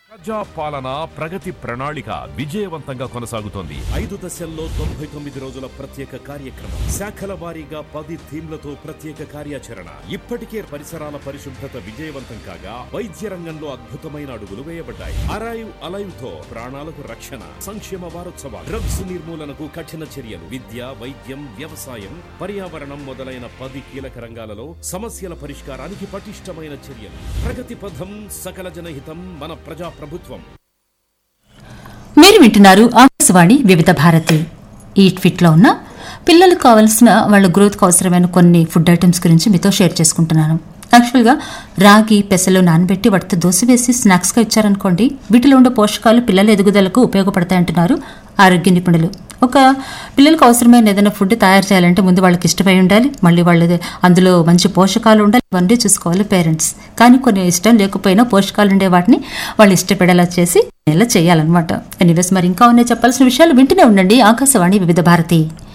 ప్రజా పాలన ప్రగతి ప్రణాళిక విజయవంతంగా కొనసాగుతోంది ఐదు దశల్లో తొంభై తొమ్మిది రోజుల ప్రత్యేక కార్యక్రమం శాఖల వారీగా పది థీమ్లతో ప్రత్యేక కార్యాచరణ ఇప్పటికే పరిసరాల పరిశుభ్రత విజయవంతం కాగా వైద్య రంగంలో అద్భుతమైన అడుగులు వేయబడ్డాయి అరైవ్ అలైవ్ తో ప్రాణాలకు రక్షణ సంక్షేమ వారోత్సవాలు డ్రగ్స్ నిర్మూలనకు కఠిన చర్యలు విద్య వైద్యం వ్యవసాయం పర్యావరణం మొదలైన పది కీలక రంగాలలో సమస్యల పరిష్కారానికి పటిష్టమైన చర్యలు ప్రగతి పథం సకల జనహితం మన ప్రజా ప్రభుత్వం మీరు వింటున్నారు ఆకాశవాణి వివిధ భారతి ఈ ట్వీట్లో ఉన్న పిల్లలకు కావలసిన వాళ్ళ గ్రోత్కి అవసరమైన కొన్ని ఫుడ్ ఐటమ్స్ గురించి మీతో షేర్ చేసుకుంటున్నాను యాక్చువల్గా రాగి పెసలు నానబెట్టి వాటితో దోశ వేసి స్నాక్స్గా ఇచ్చారనుకోండి వీటిలో ఉండే పోషకాలు పిల్లల ఎదుగుదలకు ఉపయోగపడతాయంటున్నారు ఆరోగ్య నిపుణులు ఒక పిల్లలకు అవసరమైన ఏదైనా ఫుడ్ తయారు చేయాలంటే ముందు వాళ్ళకి ఇష్టమై ఉండాలి మళ్ళీ వాళ్ళది అందులో మంచి పోషకాలు ఉండాలి ఇవన్నీ చూసుకోవాలి పేరెంట్స్ కానీ కొన్ని ఇష్టం లేకపోయినా పోషకాలు ఉండే వాటిని వాళ్ళు ఇష్టపడేలా చేసి ఇలా చేయాలన్నమాట ఎనీవేస్ మరి ఇంకా ఉన్నాయి చెప్పాల్సిన విషయాలు వింటూనే ఉండండి ఆకాశవాణి వివిధ భారతి